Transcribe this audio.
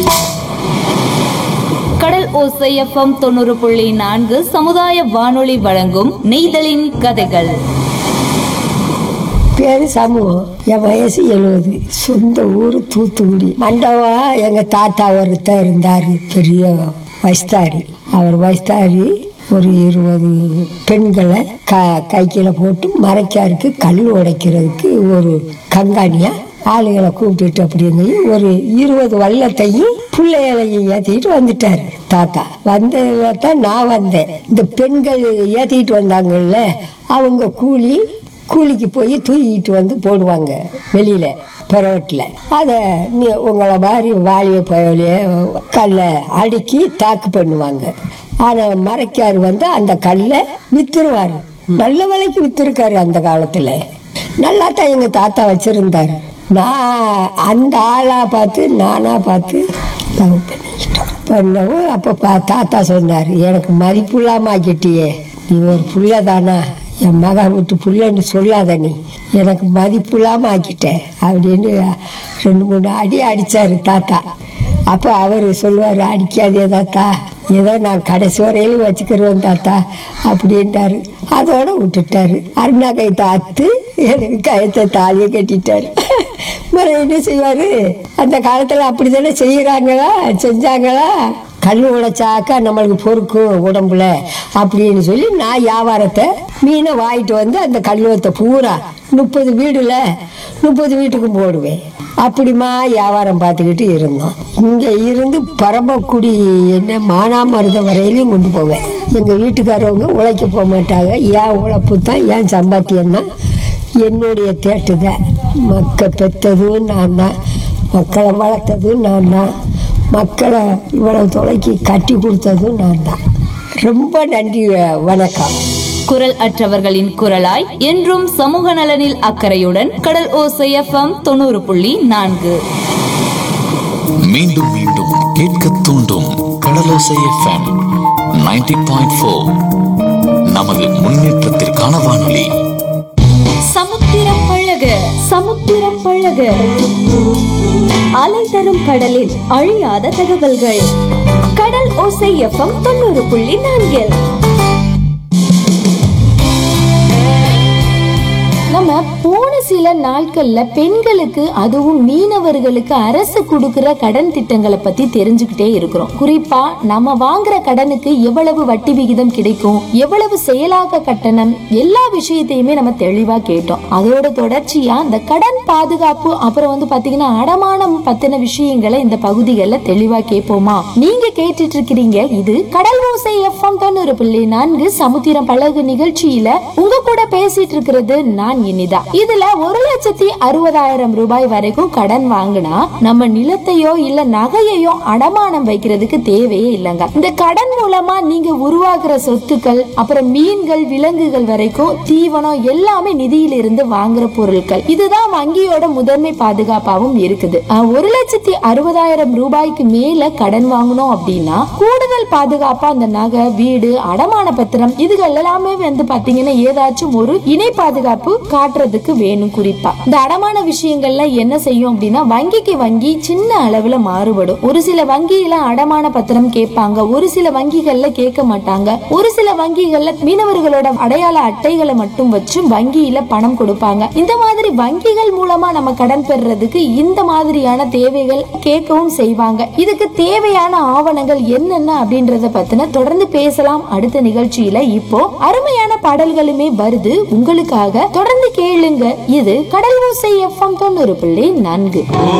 கடல் ஓசை எஃப்எம் தொண்ணூறு புள்ளி நான்கு சமுதாய வானொலி வழங்கும் நெய்தலின் கதைகள் பேரு சமூகம் என் வயசு எழுபது சொந்த ஊர் தூத்துக்குடி மண்டபா எங்க தாத்தா ஒருத்தர் இருந்தாரு பெரிய வயஸ்தாரி அவர் வயஸ்தாரி ஒரு இருபது பெண்களை க கைக்கில போட்டு மறைக்காருக்கு கல் உடைக்கிறதுக்கு ஒரு கங்காணியா ஆளுகளை கூப்பிட்டுட்டு அப்படிங்க ஒரு இருபது வல்லத்தையும் பிள்ளைகளையும் ஏற்றிட்டு வந்துட்டாரு தாத்தா வந்ததுல தான் நான் வந்தேன் இந்த பெண்கள் ஏற்றிட்டு வந்தாங்கல்ல அவங்க கூலி கூலிக்கு போய் தூக்கிட்டு வந்து போடுவாங்க வெளியில பிறவட்டில் அதை நீ உங்களை மாதிரி வாலிய பயலைய கல்லை அடுக்கி தாக்கு பண்ணுவாங்க ஆனால் மறைக்கார் வந்து அந்த கல்லை வித்துருவாரு நல்ல விலைக்கு வித்துருக்காரு அந்த காலத்தில் நல்லா தான் எங்கள் தாத்தா வச்சிருந்தாரு நான் அந்த ஆளா பார்த்து நானா பார்த்து லவ் பண்ணிக்கிட்டோம் பண்ணவும் அப்போ பா- தாத்தா சொன்னார் எனக்கு மதிப்பு இல்லாம ஆக்கிட்டியே நீ ஒரு புள்ள தானா என் மகா விட்டு புள்ளன்னு சொல்லாத நீ எனக்கு மதிப்பு இல்லாம ஆக்கிட்ட அப்படின்னு ரெண்டு மூணு அடி அடிச்சாரு தாத்தா அப்போ அவர் சொல்லுவார் அடிக்காதே தாத்தா ஏதோ நான் கடைசி வரையிலும் வச்சுக்கிறேன் தாத்தா அப்படின்ட்டாரு அதோட விட்டுட்டாரு அருணா கைத்தை அத்து எனக்கு கயத்தை தாலியை கட்டிட்டாரு மறு என்ன செய்வாரு அந்த காலத்துல அப்படித்தானே செய்யறாங்களா செஞ்சாங்களா கல் உடைச்சாக்கா நம்மளுக்கு பொறுக்கும் உடம்புல அப்படின்னு சொல்லி நான் வியாபாரத்தை மீனை வாங்கிட்டு வந்து அந்த கல்லுவத்தை பூரா முப்பது வீடுல முப்பது வீட்டுக்கும் போடுவேன் அப்படிமா வியாபாரம் பார்த்துக்கிட்டு இருந்தோம் இங்க இருந்து பரமக்குடி என்ன மானாமருதம் வரையிலையும் கொண்டு போவேன் எங்க வீட்டுக்காரவங்க உழைக்க போக மாட்டாங்க ஏன் உழைப்பு தான் ஏன் சம்பாத்தியம் தான் என்னுடைய தேட்டு தான் மக்க பெற்றதும் நான் தான் மக்களை வளர்த்ததும் நான் தான் மக்களை இவ்வளவு தொலைக்கு கட்டி கொடுத்ததும் நான் தான் ரொம்ப நன்றி வணக்கம் குரல் அற்றவர்களின் குரலாய் என்றும் சமூக நலனில் அக்கறையுடன் கடல் ஓசை எஃப்எம் தொண்ணூறு புள்ளி நான்கு மீண்டும் மீண்டும் கேட்க தூண்டும் கடலோசை எஃப்எம் 90.4 பாயிண்ட் ஃபோர் நமது முன்னேற்றத்திற்கான வானொலி சமுத்திரம் பழக சமுத்திரம் பழக அலை தரும் கடலில் அழியாத தகவல்கள் கடல் ஓசை எஃப்எம் தொண்ணூறு புள்ளி நான்கில் நம்ம போன சில நாட்கள்ல பெண்களுக்கு அதுவும் மீனவர்களுக்கு அரசு கொடுக்கிற கடன் திட்டங்களை பத்தி தெரிஞ்சுக்கிட்டே இருக்கிறோம் குறிப்பா நம்ம வாங்குற கடனுக்கு எவ்வளவு வட்டி விகிதம் கிடைக்கும் எவ்வளவு செயலாக்க கட்டணம் எல்லா விஷயத்தையுமே நம்ம தெளிவா கேட்டோம் அதோட தொடர்ச்சியா இந்த கடன் பாதுகாப்பு அப்புறம் வந்து பாத்தீங்கன்னா அடமானம் பத்தின விஷயங்களை இந்த பகுதிகளில் தெளிவா கேட்போமா நீங்க கேட்டுட்டு இருக்கிறீங்க இது கடல் ஓசை எஃப்எம் தொண்ணூறு புள்ளி நான்கு சமுத்திரம் பழகு நிகழ்ச்சியில உங்க கூட பேசிட்டு இருக்கிறது நான் இனிதா இதுல ஒரு லட்சத்தி அறுபதாயிரம் ரூபாய் வரைக்கும் கடன் வாங்கினா நம்ம நிலத்தையோ இல்ல நகையையோ அடமானம் வைக்கிறதுக்கு தேவையே இல்லைங்க இந்த கடன் மூலமா நீங்க உருவாக்குற சொத்துக்கள் அப்புறம் மீன்கள் விலங்குகள் வரைக்கும் தீவனம் எல்லாமே நிதியில இருந்து வாங்குற பொருட்கள் இதுதான் வங்கியோட முதன்மை பாதுகாப்பாகவும் இருக்குது அஹ், ஒரு லட்சத்தி அறுபதாயிரம் ரூபாய்க்கு மேல கடன் வாங்கணும் அப்படின்னா கூடுதல் பாதுகாப்பா அந்த நகை வீடு அடமான பத்திரம் இதுகள் எல்லாமே வந்து பாத்தீங்கன்னா ஏதாச்சும் ஒரு இணை பாதுகாப்பு காட்டுறதுக்கு வேணும் குறிப்பா இந்த அடமான விஷயங்கள்ல என்ன செய்யும் அப்படின்னா வங்கிக்கு வங்கி சின்ன அளவுல மாறுபடும் ஒரு சில வங்கியில அடமான பத்திரம் கேட்பாங்க ஒரு சில வங்கிகள்ல கேட்க மாட்டாங்க ஒரு சில வங்கிகள்ல மீனவர்களோட அடையாள அட்டைகளை மட்டும் வச்சு வங்கியில பணம் கொடுப்பாங்க இந்த மாதிரி வங்கிகள் மூலமா நம்ம கடன் பெறுறதுக்கு இந்த மாதிரியான தேவைகள் கேட்கவும் செய்வாங்க இதுக்கு தேவையான ஆவணங்கள் என்னென்ன அப்படின்றத பத்தின தொடர்ந்து பேசலாம் அடுத்த நிகழ்ச்சியில இப்போ அருமையான பாடல்களுமே வருது உங்களுக்காக தொடர்ந்து கேளுங்க இது கடல் ஓசை எஃப்எம் தொண்ணூறு புள்ளி நான்கு